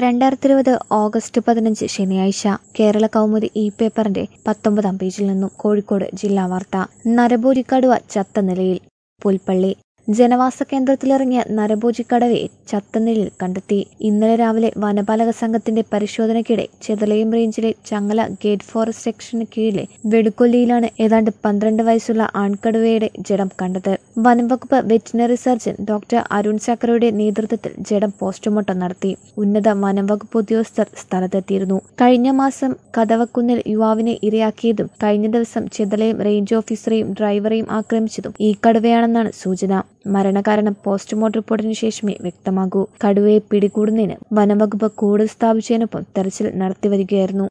രണ്ടായിരത്തി ഇരുപത് ഓഗസ്റ്റ് പതിനഞ്ച് ശനിയാഴ്ച കേരള കൗമുദി ഇ പേപ്പറിന്റെ പത്തൊമ്പതാം പേജിൽ നിന്നും കോഴിക്കോട് ജില്ലാ വാർത്ത നരഭോജിക്കടുവ ചത്ത നിലയിൽ പുൽപ്പള്ളി ജനവാസ കേന്ദ്രത്തിലിറങ്ങിയ നരഭോജിക്കടവയെ ചത്ത നിലയിൽ കണ്ടെത്തി ഇന്നലെ രാവിലെ വനപാലക സംഘത്തിന്റെ പരിശോധനയ്ക്കിടെ ചെതലയം റേഞ്ചിലെ ചങ്ങല ഗേറ്റ് ഫോറസ്റ്റ് സെക്ഷന് കീഴിലെ വെടുക്കൊല്ലിയിലാണ് ഏതാണ്ട് പന്ത്രണ്ട് വയസ്സുള്ള ആൺകടുവയുടെ ജഡം കണ്ടത് വനംവകുപ്പ് വെറ്റിനറി സർജൻ ഡോക്ടർ അരുൺ ചക്രയുടെ നേതൃത്വത്തിൽ ജഡം പോസ്റ്റ്മോർട്ടം നടത്തി ഉന്നത വനംവകുപ്പ് ഉദ്യോഗസ്ഥർ സ്ഥലത്തെത്തിയിരുന്നു കഴിഞ്ഞ മാസം കഥവക്കുന്നിൽ യുവാവിനെ ഇരയാക്കിയതും കഴിഞ്ഞ ദിവസം ചെതലയം റേഞ്ച് ഓഫീസറെയും ഡ്രൈവറെയും ആക്രമിച്ചതും ഈ കടുവയാണെന്നാണ് സൂചന മരണകാരണം പോസ്റ്റ്മോർട്ടം റിപ്പോർട്ടിന് ശേഷമേ വ്യക്തമാകൂ കടുവയെ പിടികൂടുന്നതിന് വനംവകുപ്പ് കൂടുതൽ സ്ഥാപിച്ചതിനൊപ്പം തെരച്ചിൽ നടത്തിവരികയായിരുന്നു